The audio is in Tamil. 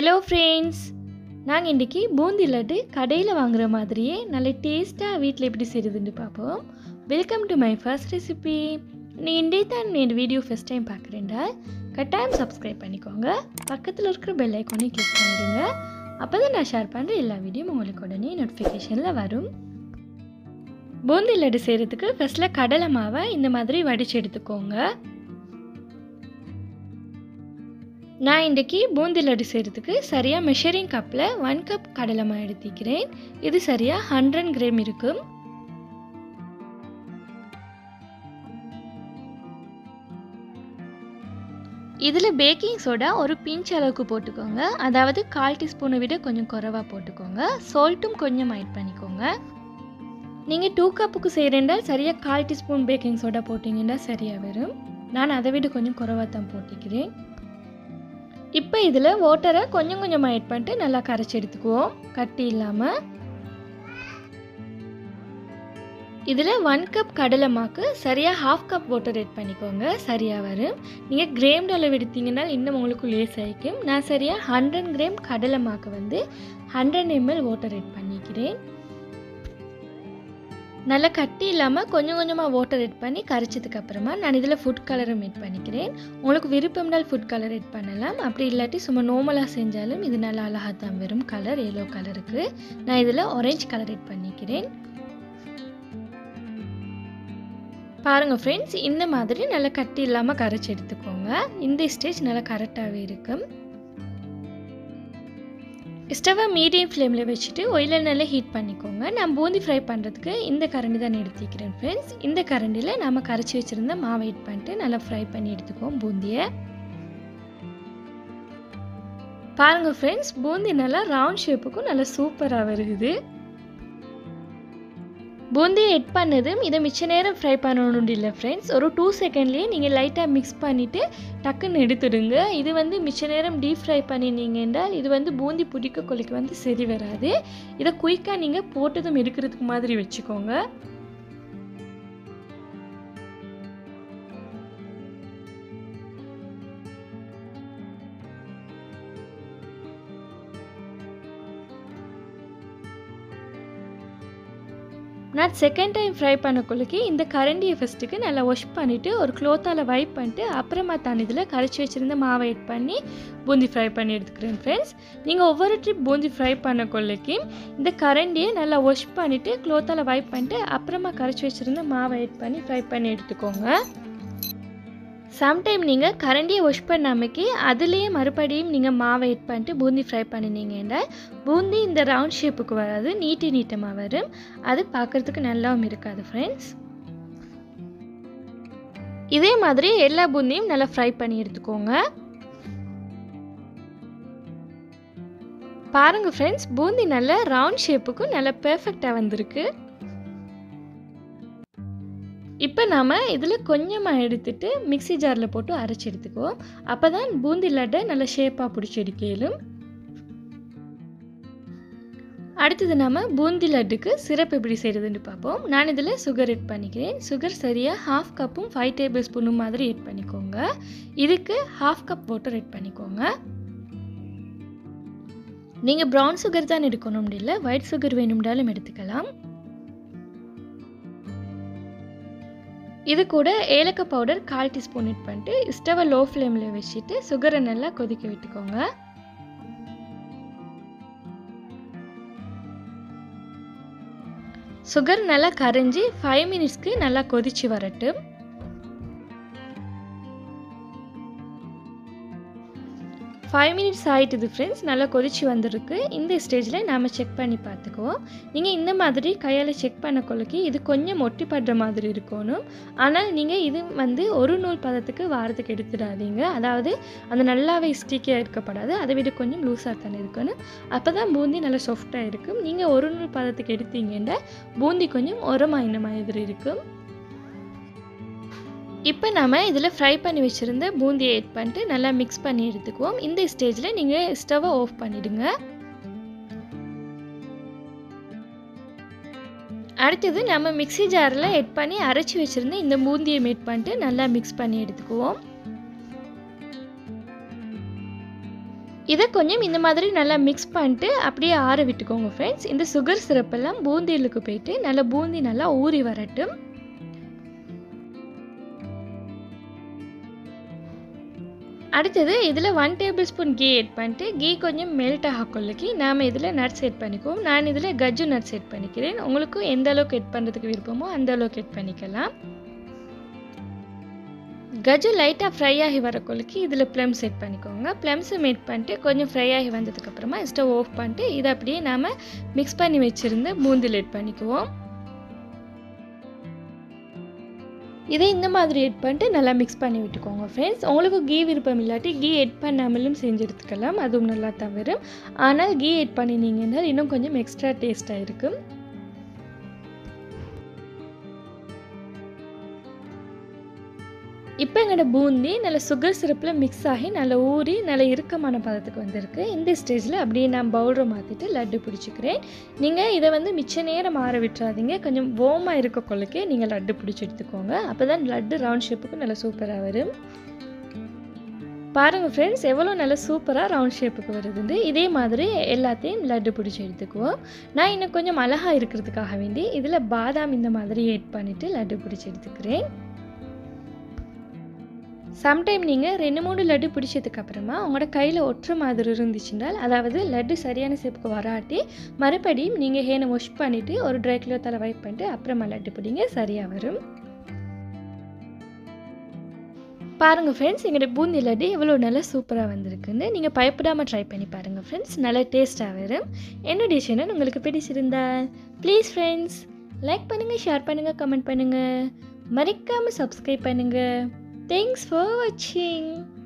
ஹலோ ஃப்ரெண்ட்ஸ் நாங்கள் இன்றைக்கி பூந்தி லட்டு கடையில் வாங்குற மாதிரியே நல்ல டேஸ்ட்டாக வீட்டில் எப்படி செய்யுதுன்னு பார்ப்போம் welcome to my first recipe நீ இன்றைய தான் என் வீடியோ ஃபஸ்ட் டைம் பார்க்குறேன்டா கட்டாயம் சப்ஸ்கிரைப் பண்ணிக்கோங்க பக்கத்தில் இருக்கிற பெல் ஐக்கானையும் கிளிக் பண்ணிடுங்க அப்போ தான் நான் ஷேர் பண்ணுற எல்லா வீடியோவும் உங்களுக்கு உடனே நோட்டிஃபிகேஷனில் வரும் பூந்தி லட்டு செய்கிறதுக்கு ஃபஸ்ட்டில் கடலை மாவை இந்த மாதிரி வடித்து எடுத்துக்கோங்க நான் இன்றைக்கி பூந்தி லட்டு செய்கிறதுக்கு சரியாக மெஷரிங் கப்பில் ஒன் கப் கடலை மாவு எடுத்திக்கிறேன் இது சரியாக ஹண்ட்ரட் கிராம் இருக்கும் இதில் பேக்கிங் சோடா ஒரு பிஞ்ச் அளவுக்கு போட்டுக்கோங்க அதாவது கால் டீஸ்பூனை விட கொஞ்சம் குறைவாக போட்டுக்கோங்க சால்ட்டும் கொஞ்சம் ஆட் பண்ணிக்கோங்க நீங்கள் டூ கப்புக்கு செய்கிறேன்டால் சரியாக கால் டீஸ்பூன் பேக்கிங் சோடா போட்டிங்கன்னா சரியாக வரும் நான் அதை விட கொஞ்சம் குறைவாக தான் போட்டிக்கிறேன் இப்போ இதில் வாட்டரை கொஞ்சம் கொஞ்சமாக ஆட் பண்ணிட்டு நல்லா கரைச்சி எடுத்துக்குவோம் கட்டி இல்லாமல் இதில் ஒன் கப் கடலை மாக்கு சரியாக ஹாஃப் கப் வாட்டர் ஆட் பண்ணிக்கோங்க சரியாக வரும் நீங்கள் கிரேம் அளவு எடுத்தீங்கன்னா இன்னும் உங்களுக்கு லேஸ் ஆகிக்கும் நான் சரியாக ஹண்ட்ரட் கிராம் கடலை மாக்கு வந்து ஹண்ட்ரட் எம்எல் வாட்டர் ஆட் பண்ணிக்கிறேன் நல்லா கட்டி இல்லாமல் கொஞ்சம் கொஞ்சமாக வாட்டர் ஆட் பண்ணி கரைச்சதுக்கு அப்புறமா நான் இதில் ஃபுட் கலரும் ஆட் பண்ணிக்கிறேன் உங்களுக்கு விருப்பம்னால் ஃபுட் கலர் ஆட் பண்ணலாம் அப்படி இல்லாட்டி சும்மா நார்மலாக செஞ்சாலும் இது நல்லா அழகாக தான் வரும் கலர் எல்லோ கலருக்கு நான் இதில் ஆரஞ்சு கலர் ஆட் பண்ணிக்கிறேன் பாருங்கள் ஃப்ரெண்ட்ஸ் இந்த மாதிரி நல்லா கட்டி இல்லாமல் கரைச்சி எடுத்துக்கோங்க இந்த ஸ்டேஜ் நல்லா கரெக்டாகவே இருக்கும் ஸ்டவ்வை மீடியம் ஃப்ளேமில் வச்சுட்டு ஒயிலை நல்லா ஹீட் பண்ணிக்கோங்க நான் பூந்தி ஃப்ரை பண்ணுறதுக்கு இந்த கரண்டி தான் எடுத்துக்கிறேன் ஃப்ரெண்ட்ஸ் இந்த கரண்டியில் நம்ம கரைச்சி வச்சுருந்த மாவை ஹீட் பண்ணிட்டு நல்லா ஃப்ரை பண்ணி எடுத்துக்குவோம் பூந்தியை பாருங்கள் ஃப்ரெண்ட்ஸ் பூந்தி நல்லா ரவுண்ட் ஷேப்புக்கும் நல்லா சூப்பராக வருது பூந்தியை எட் பண்ணதும் இதை மிச்ச நேரம் ஃப்ரை பண்ணணும் இல்லை ஃப்ரெண்ட்ஸ் ஒரு டூ செகண்ட்லேயே நீங்கள் லைட்டாக மிக்ஸ் பண்ணிவிட்டு டக்குன்னு எடுத்துடுங்க இது வந்து மிச்ச நேரம் டீப் ஃப்ரை பண்ணினீங்க என்றால் இது வந்து பூந்தி பிடிக்க கொலைக்கு வந்து சரி வராது இதை குயிக்காக நீங்கள் போட்டதும் எடுக்கிறதுக்கு மாதிரி வச்சுக்கோங்க நான் செகண்ட் டைம் ஃப்ரை பண்ணக்குள்ளக்கு இந்த கரண்டியை ஃபஸ்ட்டுக்கு நல்லா வாஷ் பண்ணிவிட்டு ஒரு க்ளோத்தால் வைப் பண்ணிட்டு அப்புறமா தான் இதில் கரைச்சி வச்சுருந்த மாவை ஆட் பண்ணி பூந்தி ஃப்ரை பண்ணி எடுத்துக்கிறேன் ஃப்ரெண்ட்ஸ் நீங்கள் ஒவ்வொரு ட்ரிப் பூந்தி ஃப்ரை பண்ணக்குள்ளக்கு இந்த கரண்டியை நல்லா வாஷ் பண்ணிவிட்டு க்ளோத்தால் வைப் பண்ணிட்டு அப்புறமா கரைச்சி வச்சுருந்த மாவை ஆட் பண்ணி ஃப்ரை பண்ணி எடுத்துக்கோங்க சம்டைம் நீங்கள் கரண்டியை வாஷ் பண்ணாமக்கி அதுலேயே மறுபடியும் நீங்கள் மாவை எட் பண்ணிட்டு பூந்தி ஃப்ரை பண்ணினீங்கன்னா பூந்தி இந்த ரவுண்ட் ஷேப்புக்கு வராது நீட்டி நீட்டமாக வரும் அது பார்க்குறதுக்கு நல்லாவும் இருக்காது ஃப்ரெண்ட்ஸ் இதே மாதிரி எல்லா பூந்தியும் நல்லா ஃப்ரை பண்ணி எடுத்துக்கோங்க பாருங்கள் ஃப்ரெண்ட்ஸ் பூந்தி நல்லா ரவுண்ட் ஷேப்புக்கும் நல்லா பெர்ஃபெக்டாக வந்திருக்கு இப்போ நாம் இதில் கொஞ்சமாக எடுத்துட்டு மிக்சி ஜாரில் போட்டு அரைச்சி எடுத்துக்குவோம் அப்போ தான் பூந்தி லட்டை நல்லா ஷேப்பாக பிடிச்சி எடுக்கலும் அடுத்தது நம்ம பூந்தி லட்டுக்கு சிரப் எப்படி செய்கிறதுன்னு பார்ப்போம் நான் இதில் சுகர் எட் பண்ணிக்கிறேன் சுகர் சரியாக ஹாஃப் கப்பும் ஃபைவ் டேபிள் ஸ்பூனும் மாதிரி எட் பண்ணிக்கோங்க இதுக்கு ஹாஃப் கப் வாட்டர் எட் பண்ணிக்கோங்க நீங்கள் ப்ரௌன் சுகர் தான் எடுக்கணும் இல்லை ஒயிட் சுகர் வேணும்னாலும் எடுத்துக்கலாம் இது கூட ஏலக்காய் பவுடர் கால் டீஸ்பூன் இட் பண்ணிட்டு ஸ்டவை லோ ஃப்ளேமில் வச்சுட்டு சுகரை நல்லா கொதிக்க விட்டுக்கோங்க சுகர் நல்லா கரைஞ்சி ஃபைவ் மினிட்ஸ்க்கு நல்லா கொதிச்சு வரட்டும் ஃபைவ் மினிட்ஸ் ஆகிட்டுது ஃப்ரெண்ட்ஸ் நல்லா கொதிச்சு வந்திருக்கு இந்த ஸ்டேஜில் நாம் செக் பண்ணி பார்த்துக்குவோம் நீங்கள் இந்த மாதிரி கையால் செக் பண்ண கொள்ளைக்கு இது கொஞ்சம் ஒட்டிப்படுற மாதிரி இருக்கணும் ஆனால் நீங்கள் இது வந்து ஒரு நூல் பதத்துக்கு வாரத்துக்கு எடுத்துடாதீங்க அதாவது அது நல்லாவே ஸ்டிக்கியாக இருக்கப்படாது அதை விட கொஞ்சம் லூஸாக தானே இருக்கணும் அப்போ தான் பூந்தி நல்லா சாஃப்டாக இருக்கும் நீங்கள் ஒரு நூல் பதத்துக்கு எடுத்தீங்கன்னா பூந்தி கொஞ்சம் உரமாக இந்த மாதிரி இருக்கும் இப்போ நம்ம இதில் ஃப்ரை பண்ணி வச்சுருந்த பூந்தியை ஆட் பண்ணிட்டு நல்லா மிக்ஸ் பண்ணி எடுத்துக்குவோம் இந்த ஸ்டேஜில் நீங்கள் ஸ்டவ்வை ஆஃப் பண்ணிவிடுங்க அடுத்தது நம்ம மிக்சி ஜாரில் ஆட் பண்ணி அரைச்சி வச்சுருந்த இந்த பூந்தியை மேட் பண்ணிட்டு நல்லா மிக்ஸ் பண்ணி எடுத்துக்குவோம் இதை கொஞ்சம் இந்த மாதிரி நல்லா மிக்ஸ் பண்ணிட்டு அப்படியே ஆற விட்டுக்கோங்க ஃப்ரெண்ட்ஸ் இந்த சுகர் சிரப்பெல்லாம் பூந்திலுக்கு போயிட்டு நல்லா பூந்தி நல்லா ஊறி வரட்டும் அடுத்தது இதில் one tablespoon ghee add பண்ணிட்டு கீ கொஞ்சம் மெல்ட் ஆகக்கொள்ளுக்கி நாம் இதில் நட்ஸ் ஆட் பண்ணிக்குவோம் நான் இதில் கஜ்ஜு நட்ஸ் ஆட் பண்ணிக்கிறேன் உங்களுக்கும் எந்த அளவுக்கு ஆட் பண்ணுறதுக்கு விருப்பமோ அந்த அளவுக்கு ஆட் பண்ணிக்கலாம் கஜு லைட்டாக ஃப்ரை ஆகி வரக்கொள்ளுக்கு இதில் ப்ளம்ஸ் ஆட் பண்ணிக்கோங்க ப்ளம்ஸை மேட் பண்ணிட்டு கொஞ்சம் ஃப்ரை ஆகி வந்ததுக்கப்புறமா ஸ்டவ் ஆஃப் பண்ணிட்டு இதை அப்படியே நாம் மிக்ஸ் பண்ணி வச்சுருந்து பூந்தில் ஆட் பண்ணிக்குவோம் இதை இந்த மாதிரி எட் பண்ணிட்டு நல்லா மிக்ஸ் பண்ணி விட்டுக்கோங்க ஃப்ரெண்ட்ஸ் உங்களுக்கு கீ விருப்பம் இல்லாட்டி கீ எட் பண்ணாமலும் செஞ்சு எடுத்துக்கலாம் அதுவும் நல்லா தவறும் ஆனால் கீ எட் பண்ணினீங்கன்னா இன்னும் கொஞ்சம் எக்ஸ்ட்ரா டேஸ்ட்டாக இருக்கும் இப்போ எங்களோட பூந்தி நல்ல சுகர் சிரப்பில் மிக்ஸ் ஆகி நல்லா ஊறி நல்ல இறுக்கமான பதத்துக்கு வந்திருக்கு இந்த ஸ்டேஜில் அப்படியே நான் பவுடரை மாற்றிட்டு லட்டு பிடிச்சிக்கிறேன் நீங்கள் இதை வந்து மிச்ச நேரம் மாற விட்டுறாதீங்க கொஞ்சம் ஓமாக இருக்க கொள்ளைக்கே நீங்கள் லட்டு பிடிச்சி எடுத்துக்கோங்க அப்போ தான் லட்டு ரவுண்ட் ஷேப்புக்கு நல்லா சூப்பராக வரும் பாருங்கள் ஃப்ரெண்ட்ஸ் எவ்வளோ நல்லா சூப்பராக ரவுண்ட் ஷேப்புக்கு வருதுண்டு இதே மாதிரி எல்லாத்தையும் லட்டு பிடிச்சி எடுத்துக்குவோம் நான் இன்னும் கொஞ்சம் அழகாக இருக்கிறதுக்காக வேண்டி இதில் பாதாம் இந்த மாதிரி ஏட் பண்ணிவிட்டு லட்டு பிடிச்சி எடுத்துக்கிறேன் சம்டைம் நீங்கள் ரெண்டு மூணு லட்டு பிடிச்சதுக்கப்புறமா உங்களோட கையில் ஒட்டுற மாதிரி இருந்துச்சுன்றால் அதாவது லட்டு சரியான ஷேப்புக்கு வராட்டி மறுபடியும் நீங்கள் ஹேனை வாஷ் பண்ணிவிட்டு ஒரு ட்ரை கிலோத்தால் வைப் பண்ணிட்டு அப்புறமா லட்டு பிடிங்க சரியாக வரும் பாருங்கள் ஃப்ரெண்ட்ஸ் எங்களோட பூந்தி லட்டு எவ்வளோ நல்லா சூப்பராக வந்திருக்குன்னு நீங்கள் பயப்படாமல் ட்ரை பண்ணி பாருங்கள் ஃப்ரெண்ட்ஸ் நல்லா டேஸ்ட்டாக வரும் என்னுடைய சேனல் உங்களுக்கு பிடிச்சிருந்தால் ப்ளீஸ் ஃப்ரெண்ட்ஸ் லைக் பண்ணுங்கள் ஷேர் பண்ணுங்கள் கமெண்ட் பண்ணுங்கள் மறக்காமல் சப்ஸ்கிரைப் பண்ணுங்கள் Thanks for watching.